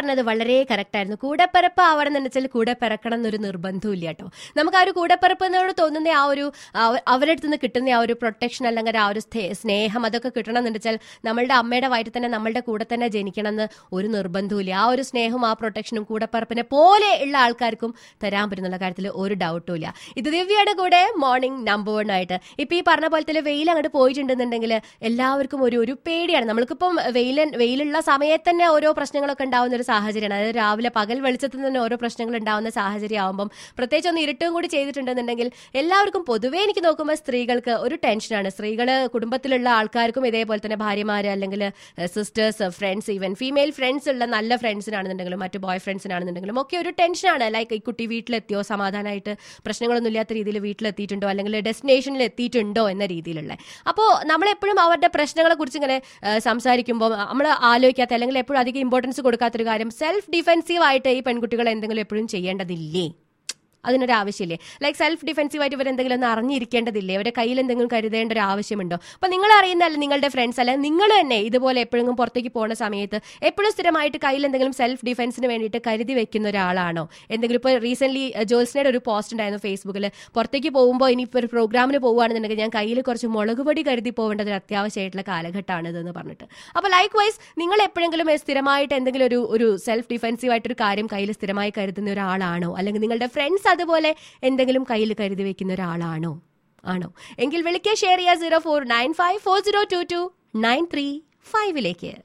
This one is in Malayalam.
പറഞ്ഞത് വളരെ കറക്റ്റ് ആയിരുന്നു കൂടെപ്പിറപ്പ് ആവണം എന്ന് വെച്ചാൽ കൂടെ പിറക്കണം എന്നൊരു നിർബന്ധമില്ല കേട്ടോ നമുക്ക് ആ ഒരു കൂടെപ്പിറപ്പ് എന്നോട് തോന്നുന്ന ആ ഒരു ആ- അവരുടെ അടുത്ത് നിന്ന് കിട്ടുന്ന ആ ഒരു പ്രൊട്ടക്ഷൻ അല്ലെങ്കിൽ ആ ഒരു സ്ഥേ- സ്നേഹം അതൊക്കെ കിട്ടണം എന്ന് വെച്ചാൽ നമ്മളുടെ അമ്മയുടെ വയറ്റിൽ തന്നെ നമ്മളുടെ കൂടെ തന്നെ ജനിക്കണം എന്ന് ഒരു നിർബന്ധമില്ല ആ ഒരു സ്നേഹവും ആ പ്രൊട്ടക്ഷനും കൂടെപ്പിറപ്പിനെ പോലെ ഉള്ള ആൾക്കാർക്കും തരാൻ പറ്റുന്നുള്ള കാര്യത്തിൽ ഒരു ഡൗട്ടും ഇല്ല ഇത് ദിവ്യയുടെ കൂടെ മോർണിംഗ് നമ്പർ വൺ ആയിട്ട് ഇപ്പൊ ഈ പറഞ്ഞ പോലെ തന്നെ വെയിൽ അങ്ങോട്ട് പോയിട്ടുണ്ടെന്നുണ്ടെങ്കിൽ എല്ലാവർക്കും ഒരു ഒരു പേടിയാണ് നമ്മൾക്കിപ്പം വെയിൽ വെയിലുള്ള സമയത്ത് തന്നെ ഓരോ പ്രശ്നങ്ങളൊക്കെ ഉണ്ടാവുന്ന ഒരു സാഹചര്യമാണ് അതായത് രാവിലെ പകൽ വെളിച്ചത്തിൽ തന്നെ ഓരോ പ്രശ്നങ്ങൾ ഉണ്ടാവുന്ന സാഹചര്യം ആവുമ്പം പ്രത്യേകിച്ച് ഒന്ന് ഇരുട്ടും കൂടി ചെയ്തിട്ടുണ്ടെന്നുണ്ടെങ്കിൽ എല്ലാവർക്കും പൊതുവേ എനിക്ക് നോക്കുമ്പോൾ സ്ത്രീകൾക്ക് ഒരു ടെൻഷനാണ് സ്ത്രീകൾ കുടുംബത്തിലുള്ള ആൾക്കാർക്കും ഇതേപോലെ തന്നെ ഭാര്യമാര് അല്ലെങ്കിൽ sisters friends even female friends ഉള്ള നല്ല ഫ്രണ്ട്സിനാണെന്നുണ്ടെങ്കിലും മറ്റു ബോയ് ഫ്രണ്ട്സിനാണെന്നുണ്ടെങ്കിലും ഒക്കെ ഒരു ടെൻഷനാണ് ലൈക്ക് ഈ കുട്ടി വീട്ടിലെത്തിയോ സമാധാനമായിട്ട് പ്രശ്നങ്ങളൊന്നും ഇല്ലാത്ത രീതിയിൽ വീട്ടിലെത്തിയിട്ടുണ്ടോ അല്ലെങ്കിൽ ഡെസ്റ്റിനേഷനിൽ എത്തിയിട്ടുണ്ടോ എന്ന രീതിയിലുള്ള അപ്പോൾ നമ്മളെപ്പോഴും അവരുടെ പ്രശ്നങ്ങളെ കുറിച്ച് ഇങ്ങനെ ആ, സംസാരിക്കുമ്പോൾ നമ്മൾ ആലോചിക്കാത്ത അല്ലെങ്കിൽ എപ്പോഴും അധികം ഇമ്പോർട്ടൻസ് കൊടുക്കാത്തൊരു കാര്യം സെൽഫ് ഡിഫെൻസീവ് ആയിട്ട് ഈ പെൺകുട്ടികൾ എന്തെങ്കിലും എപ്പോഴും ചെയ്യേണ്ടതില്ലേ അതിനൊരു ആവശ്യമില്ലേ ലൈക്ക് സെൽഫ് ഡിഫെൻസീവ് ആയിട്ട് ഇവർ എന്തെങ്കിലും ഒന്ന് അറിഞ്ഞിരിക്കേണ്ടതില്ലേ അവരുടെ കയ്യിൽ എന്തെങ്കിലും കരുതേണ്ട ഒരു ആവശ്യമുണ്ടോ അപ്പൊ നിങ്ങൾ അറിയുന്നതല്ല നിങ്ങളുടെ ഫ്രണ്ട്സ് അല്ലെ നിങ്ങൾ തന്നെ ഇതുപോലെ എപ്പോഴെങ്കിലും പുറത്തേക്ക് പോകുന്ന സമയത്ത് എപ്പോഴും സ്ഥിരമായിട്ട് കയ്യിൽ എന്തെങ്കിലും സെൽഫ് ഡിഫെൻസിന് വേണ്ടിയിട്ട് കരുതി വെക്കുന്ന ഒരാളാണോ എന്തെങ്കിലും ഇപ്പോൾ റീസെന്റ് ജോൽസിനയുടെ ഒരു പോസ്റ്റ് ഉണ്ടായിരുന്നു ഫേസ്ബുക്കിൽ പുറത്തേക്ക് പോകുമ്പോൾ ഇനിയിപ്പോൾ ഒരു പ്രോഗ്രാമിന് പോകുകയാണെന്നുണ്ടെങ്കിൽ ഞാൻ കയ്യിൽ കുറച്ച് മുളക് പൊടി കരുതി പോകേണ്ടത് ഒരു അത്യാവശ്യമായിട്ടുള്ള കാലഘട്ടമാണ് ഇതെന്ന് പറഞ്ഞിട്ട് അപ്പോൾ ലൈക്ക് വൈസ് നിങ്ങൾ എപ്പോഴെങ്കിലും സ്ഥിരമായിട്ട് എന്തെങ്കിലും ഒരു ഒരു സെൽഫ് ഡിഫെൻസീവ് ആയിട്ടൊരു കാര്യം കയ്യിൽ സ്ഥിരമായി കരുതുന്ന ഒരാളാണോ അല്ലെങ്കിൽ നിങ്ങളുടെ ഫ്രണ്ട്സ് അതുപോലെ എന്തെങ്കിലും കയ്യിൽ കരുതി വെക്കുന്ന ഒരാളാണോ ആണോ എങ്കിൽ വിളിക്കുക ഷെയർ ചെയ്യുക zero four nine five four zero two two nine three ഫൈവിലേക്ക്